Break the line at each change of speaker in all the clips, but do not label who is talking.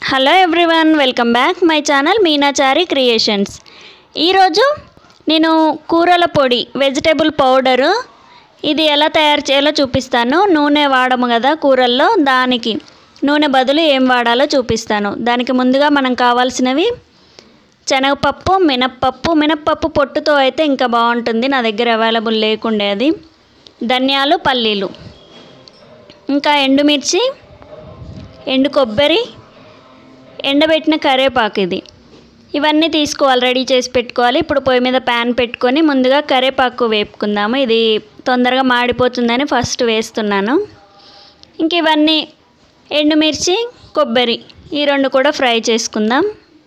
hello everyone welcome back my channel Meenachari creations ఈరోజు నేను కూరల పొడి వెజిటేబుల్ పౌడరు ఇది ఎలా తయారు చేయాలో చూపిస్తాను నూనె వాడము కదా కూరల్లో దానికి నూనె బదులు ఏం వాడాలో చూపిస్తాను దానికి ముందుగా మనం కావాల్సినవి శనగపప్పు మినప్పప్పు మినప్పప్పు పొట్టుతో అయితే ఇంకా బాగుంటుంది నా దగ్గర అవైలబుల్ లేకుండే అది ధనియాలు పల్లీలు ఇంకా ఎండుమిర్చి ఎండు కొబ్బరి ఎండబెట్టిన కరేపాకు ఇది ఇవన్నీ తీసుకోవాలి రెడీ చేసి పెట్టుకోవాలి ఇప్పుడు పొయ్యి మీద ప్యాన్ పెట్టుకొని ముందుగా కరేపాకు వేపుకుందాము ఇది తొందరగా మాడిపోతుందని ఫస్ట్ వేస్తున్నాను ఇంక ఇవన్నీ ఎండుమిర్చి కొబ్బరి ఈ రెండు కూడా ఫ్రై చేసుకుందాం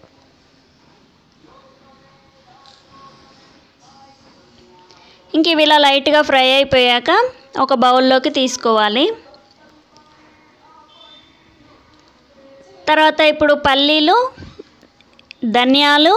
ఇంక ఇవి ఇలా లైట్గా ఫ్రై అయిపోయాక ఒక బౌల్లోకి తీసుకోవాలి తర్వాత ఇప్పుడు పల్లీలు ధనియాలు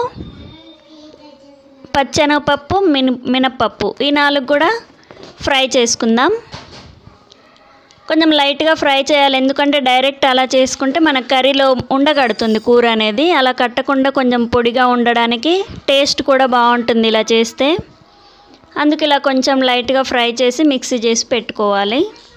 పచ్చెనగపప్పు మిన మినప్పప్పు ఈ నాలుగు కూడా ఫ్రై చేసుకుందాం కొంచెం లైట్గా ఫ్రై చేయాలి ఎందుకంటే డైరెక్ట్ అలా చేసుకుంటే మన కర్రీలో ఉండగడుతుంది కూర అనేది అలా కట్టకుండా కొంచెం పొడిగా ఉండడానికి టేస్ట్ కూడా బాగుంటుంది ఇలా చేస్తే అందుకు ఇలా కొంచెం లైట్గా ఫ్రై చేసి మిక్సీ చేసి పెట్టుకోవాలి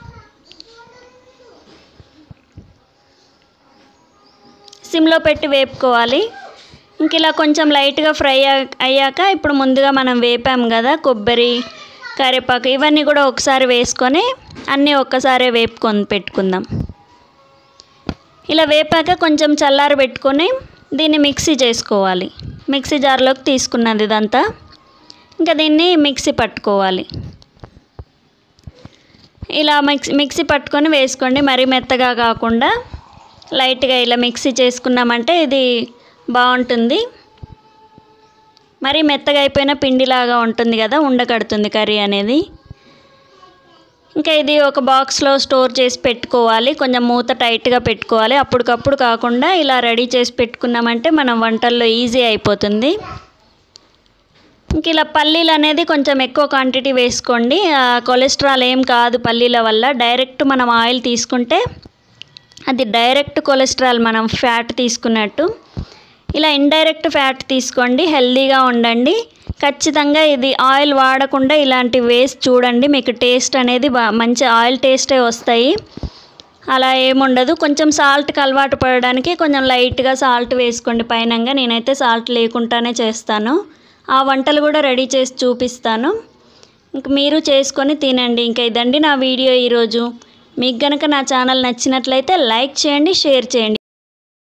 సిమ్లో పెట్టి వేపుకోవాలి ఇంక ఇలా కొంచెం లైట్గా ఫ్రై అయ్యాక ఇప్పుడు ముందుగా మనం వేపాము కదా కొబ్బరి కరివేపాకు ఇవన్నీ కూడా ఒకసారి వేసుకొని అన్నీ ఒక్కసారే వేపుకొని పెట్టుకుందాం ఇలా వేపాక కొంచెం చల్లారి పెట్టుకొని దీన్ని మిక్సీ చేసుకోవాలి మిక్సీ జార్లోకి తీసుకున్నది ఇదంతా ఇంకా దీన్ని మిక్సీ పట్టుకోవాలి ఇలా మిక్సీ మిక్సీ పట్టుకొని వేసుకోండి మరీ మెత్తగా కాకుండా లైట్గా ఇలా మిక్సీ చేసుకున్నామంటే ఇది బాగుంటుంది మరి మెత్తగా అయిపోయిన పిండిలాగా ఉంటుంది కదా ఉండకడుతుంది కర్రీ అనేది ఇంకా ఇది ఒక బాక్స్లో స్టోర్ చేసి పెట్టుకోవాలి కొంచెం మూత టైట్గా పెట్టుకోవాలి అప్పటికప్పుడు కాకుండా ఇలా రెడీ చేసి పెట్టుకున్నామంటే మనం వంటల్లో ఈజీ అయిపోతుంది ఇంక ఇలా పల్లీలు అనేది కొంచెం ఎక్కువ క్వాంటిటీ వేసుకోండి కొలెస్ట్రాల్ ఏం కాదు పల్లీల వల్ల డైరెక్ట్ మనం ఆయిల్ తీసుకుంటే అది డైరెక్ట్ కొలెస్ట్రాల్ మనం ఫ్యాట్ తీసుకున్నట్టు ఇలా ఇండైరెక్ట్ ఫ్యాట్ తీసుకోండి హెల్దీగా ఉండండి ఖచ్చితంగా ఇది ఆయిల్ వాడకుండా ఇలాంటి వేస్ట్ చూడండి మీకు టేస్ట్ అనేది బా మంచి ఆయిల్ టేస్టే వస్తాయి అలా ఏముండదు కొంచెం సాల్ట్కి అలవాటు పడడానికి కొంచెం లైట్గా సాల్ట్ వేసుకోండి పైనంగా నేనైతే సాల్ట్ లేకుండానే చేస్తాను ఆ వంటలు కూడా రెడీ చేసి చూపిస్తాను ఇంక మీరు చేసుకొని తినండి ఇంకా ఇదండి నా వీడియో ఈరోజు మీకు కనుక నా ఛానల్ నచ్చినట్లయితే లైక్ చేయండి షేర్ చేయండి